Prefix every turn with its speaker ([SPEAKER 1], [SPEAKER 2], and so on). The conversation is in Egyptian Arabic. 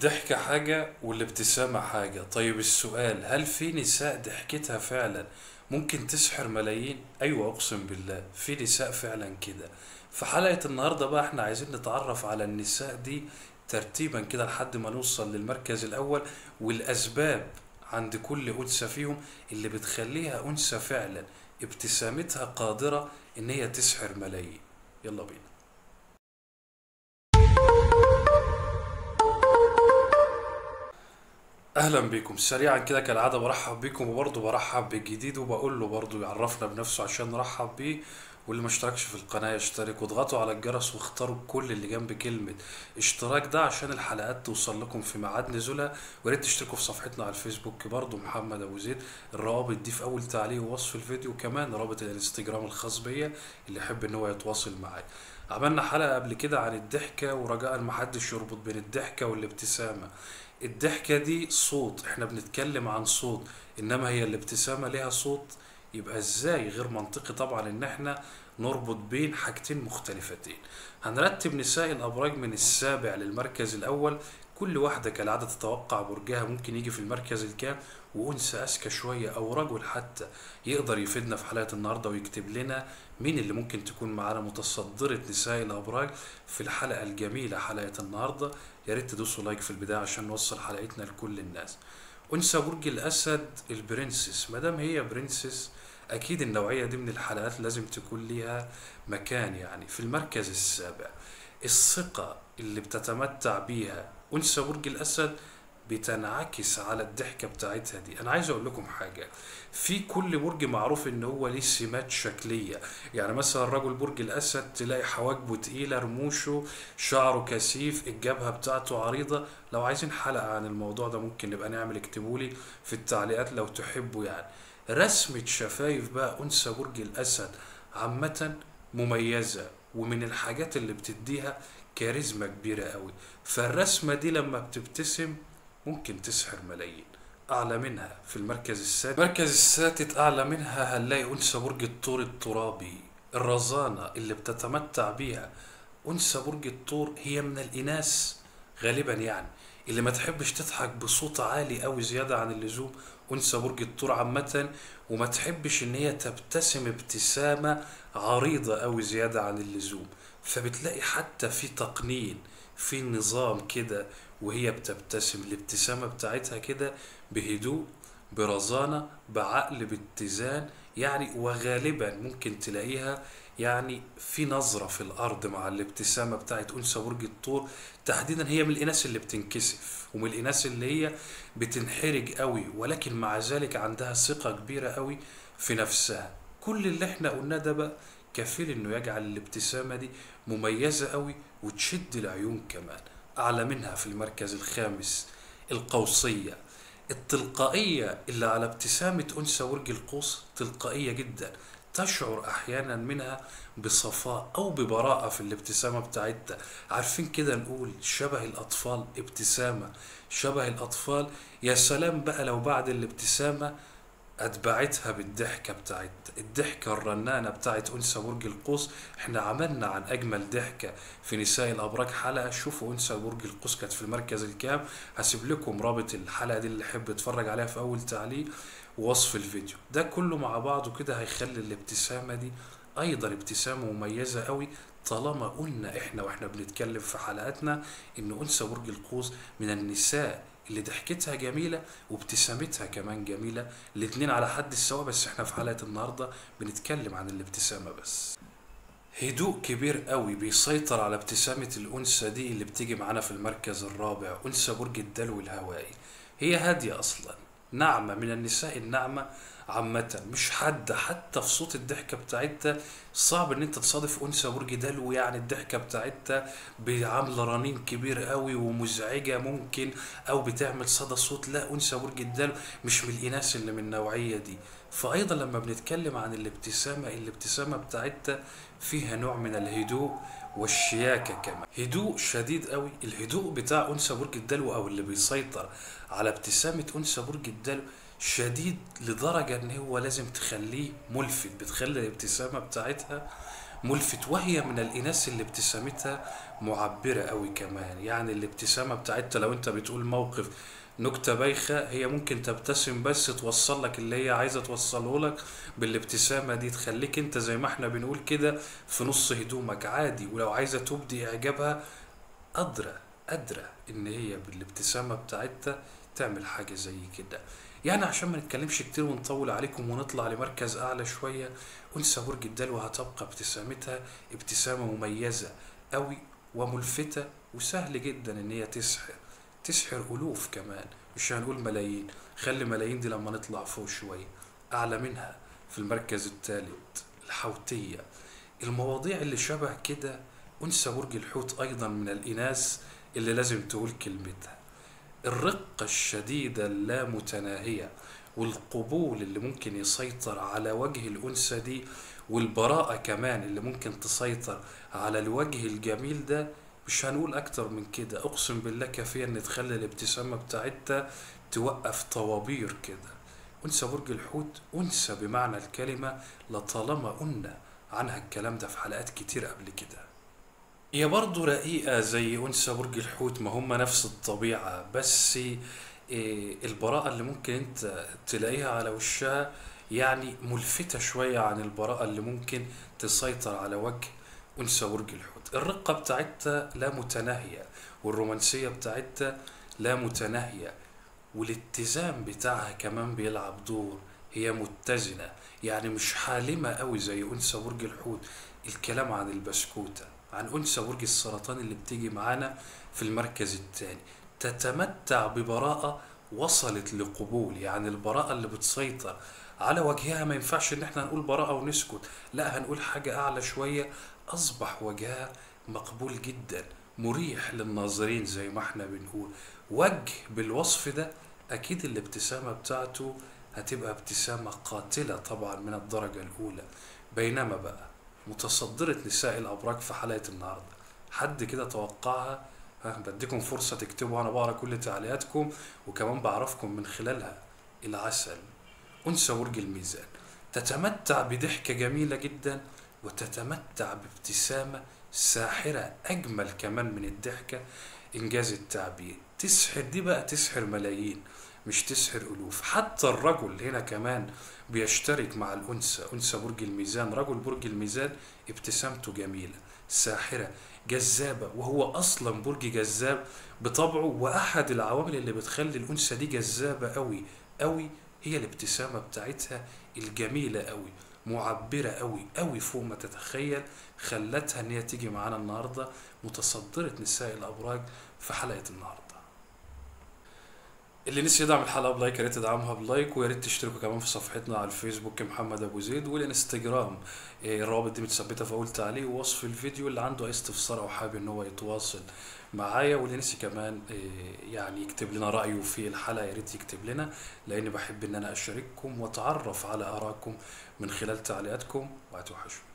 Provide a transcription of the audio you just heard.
[SPEAKER 1] الضحكة حاجة والابتسامة حاجة طيب السؤال هل في نساء ضحكتها فعلا ممكن تسحر ملايين؟ أيوة أقسم بالله في نساء فعلا كده في حلقة النهاردة بقى احنا عايزين نتعرف على النساء دي ترتيبا كده لحد ما نوصل للمركز الأول والأسباب عند كل أنثى فيهم اللي بتخليها أنثى فعلا ابتسامتها قادرة إن هي تسحر ملايين يلا بينا اهلا بكم سريعا كده كالعاده برحب بكم وبرضه برحب بالجديد وبقول له برضه يعرفنا بنفسه عشان نرحب بيه واللي ما اشتركش في القناه يشترك واضغطوا على الجرس واختاروا كل اللي جنب كلمه اشتراك ده عشان الحلقات توصل لكم في ميعاد نزولها ويا ريت تشتركوا في صفحتنا على الفيسبوك برضه محمد ابو زيد الروابط دي في اول تعليق ووصف الفيديو وكمان رابط الانستجرام الخاص بيا اللي يحب ان هو يتواصل معايا عملنا حلقه قبل كده عن الضحكه ورجاء محدش يربط بين الضحكه والابتسامه الضحكة دي صوت احنا بنتكلم عن صوت انما هي الابتسامة ليها صوت يبقى ازاي غير منطقي طبعا ان احنا نربط بين حاجتين مختلفتين هنرتب نساء الابراج من السابع للمركز الاول كل واحدة كالعادة تتوقع برجها ممكن يجي في المركز الكام وأنثى أذكى شوية أو رجل حتى يقدر يفيدنا في حلقة النهاردة ويكتب لنا مين اللي ممكن تكون معانا متصدرة نساء الأبراج في الحلقة الجميلة حلقة النهاردة يا ريت تدوسوا لايك في البداية عشان نوصل حلقتنا لكل الناس أنثى برج الأسد البرنسس مادام هي برنسس أكيد النوعية دي من الحلقات لازم تكون ليها مكان يعني في المركز السابع الثقة اللي بتتمتع بيها أنثى برج الأسد بتنعكس على الضحكة بتاعتها دي أنا عايز أقول لكم حاجة في كل برج معروف إن هو ليه سمات شكلية يعني مثلا رجل برج الأسد تلاقي حواجبه تقيلة رموشه شعره كثيف الجبهة بتاعته عريضة لو عايزين حلقة عن الموضوع ده ممكن نبقى نعمل اكتبولي في التعليقات لو تحبوا يعني رسمة شفايف بقى أنثى برج الأسد عامة مميزة ومن الحاجات اللي بتديها كاريزما كبيرة قوي فالرسمة دي لما بتبتسم ممكن تسحر ملايين أعلى منها في المركز السادس المركز السادس أعلى منها هنلاقي أنثى برج الثور الترابي الرزانة اللي بتتمتع بيها أنثى برج الثور هي من الإناث غالبا يعني اللي ما تحبش تضحك بصوت عالي أوي زيادة عن اللزوم أنثى برج الثور عامة وما تحبش إن هي تبتسم ابتسامة عريضة أوي زيادة عن اللزوم فبتلاقي حتى في تقنين في نظام كده وهي بتبتسم الابتسامة بتاعتها كده بهدوء برزانة بعقل باتزان يعني وغالبا ممكن تلاقيها يعني في نظرة في الأرض مع الابتسامة بتاعت أنثى برج الثور تحديدا هي من الإناث اللي بتنكسف ومن الإناث اللي هي بتنحرج قوي ولكن مع ذلك عندها ثقة كبيرة قوي في نفسها كل اللي احنا قلناه ده بقى كفيل انه يجعل الابتسامة دي مميزة قوي وتشد العيون كمان أعلى منها في المركز الخامس القوسية التلقائية اللي على ابتسامة أنثى برج القوس تلقائية جدا تشعر أحيانا منها بصفاء أو ببراءة في الابتسامة بتاعتها عارفين كده نقول شبه الأطفال ابتسامة شبه الأطفال يا سلام بقى لو بعد الابتسامة أتبعتها بالضحكة بتاعت الضحكة الرنانة بتاعت أنثى برج القوس احنا عملنا عن أجمل ضحكة في نساء الأبراج حلقة شوفوا أنثى برج القوس كانت في المركز الكام هسيب لكم رابط الحلقة دي اللي يحب يتفرج عليها في أول تعليق ووصف الفيديو ده كله مع بعضه كده هيخلي الابتسامة دي أيضا ابتسامة مميزة قوي طالما قلنا احنا واحنا بنتكلم في حلقاتنا ان انثى برج القوس من النساء اللي ضحكتها جميلة وابتسامتها كمان جميلة الاتنين على حد السواء بس احنا في حلقة النهاردة بنتكلم عن الابتسامة بس هدوء كبير قوي بيسيطر على ابتسامة الأنثى دي اللي بتيجي معانا في المركز الرابع أنثى برج الدلو الهوائي هي هادية أصلا ناعمة من النساء الناعمة عامة مش حادة حتى في صوت الضحكة بتاعتها صعب ان انت تصادف انثى برج دلو يعني الضحكة بتاعتها عاملة رنين كبير قوي ومزعجة ممكن او بتعمل صدى صوت لا انثى برج الدلو مش من الاناث اللي من النوعية دي فايضا لما بنتكلم عن الابتسامة الابتسامة بتاعتها فيها نوع من الهدوء والشياكة كمان هدوء شديد قوي الهدوء بتاع أنثى برج الدلو أو اللي بيسيطر على ابتسامة أنثى برج الدلو شديد لدرجة ان هو لازم تخليه ملفت بتخلي الابتسامة بتاعتها ملفت وهي من الإناث اللي ابتسامتها معبرة قوي كمان يعني الابتسامة بتاعتها لو انت بتقول موقف نكتة بايخة هي ممكن تبتسم بس توصل لك اللي هي عايزة توصله لك بالابتسامة دي تخليك انت زي ما احنا بنقول كده في نص هدومك عادي ولو عايزة تبدي اعجابها قادرة قادرة ان هي بالابتسامة بتاعتها تعمل حاجة زي كده يعني عشان ما نتكلمش كتير ونطول عليكم ونطلع لمركز اعلى شوية انثى برج الدلو هتبقى ابتسامتها ابتسامة مميزة قوي وملفتة وسهل جدا ان هي تسحر تسحر الوف كمان مش هنقول ملايين خلي ملايين دي لما نطلع فوق شوية اعلى منها في المركز الثالث الحوتية المواضيع اللي شبه كده انثى برج الحوت ايضا من الاناث اللي لازم تقول كلمتها الرقة الشديدة اللامتناهية والقبول اللي ممكن يسيطر على وجه الأنثى دي والبراءة كمان اللي ممكن تسيطر على الوجه الجميل ده مش هنقول أكتر من كده أقسم بالله كافية إن تخلي الابتسامة بتاعتها توقف طوابير كده أنثى برج الحوت أنثى بمعنى الكلمة لطالما قلنا عنها الكلام ده في حلقات كتير قبل كده هي برضه رقيقة زي أنثى برج الحوت ما هم نفس الطبيعة بس إيه البراءة اللي ممكن انت تلاقيها على وشها يعني ملفتة شوية عن البراءة اللي ممكن تسيطر على وجه أنثى برج الحوت الرقة بتاعتها لا متناهية والرومانسية بتاعتها لا متناهية والاتزان بتاعها كمان بيلعب دور هي متزنة يعني مش حالمة قوي زي أنثى برج الحوت الكلام عن البسكوتة عن أنثى برج السرطان اللي بتيجي معانا في المركز الثاني تتمتع ببراءة وصلت لقبول يعني البراءة اللي بتسيطر على وجهها ما ينفعش ان احنا نقول براءة ونسكت لا هنقول حاجة اعلى شوية اصبح وجهها مقبول جدا مريح للناظرين زي ما احنا بنقول وجه بالوصف ده اكيد الابتسامة بتاعته هتبقى ابتسامة قاتلة طبعا من الدرجة الاولى بينما بقى متصدرة نساء الابراج في حلقة النهاردة حد كده توقعها ها بديكم فرصة تكتبوا أنا بقرا كل تعليقاتكم وكمان بعرفكم من خلالها العسل أنثى برج الميزان تتمتع بضحكة جميلة جدا وتتمتع بابتسامة ساحرة أجمل كمان من الضحكة إنجاز التعبير تسحر دي بقى تسحر ملايين مش تسحر ألوف حتى الرجل هنا كمان بيشترك مع الأنثى أنثى برج الميزان رجل برج الميزان ابتسامته جميلة ساحرة جذابة وهو أصلا برج جذاب بطبعه وأحد العوامل اللي بتخلي الأنثى دي جذابة أوي أوي هي الابتسامة بتاعتها الجميلة أوي معبرة أوي أوي فوق ما تتخيل خلتها إن هي تيجي معانا النهاردة متصدرة نساء الأبراج في حلقة النهاردة اللي نسي يدعم الحلقه بلايك يا ريت تدعمها بلايك ويا ريت تشتركوا كمان في صفحتنا على الفيسبوك محمد ابو زيد والانستجرام إيه، الروابط دي متثبته في اول تعليق ووصف الفيديو اللي عنده اي استفسار او حابب ان هو يتواصل معايا واللي نسي كمان إيه، يعني يكتب لنا رايه في الحلقه يا ريت يكتب لنا لاني بحب ان انا اشارككم واتعرف على ارائكم من خلال تعليقاتكم وهتوحشوا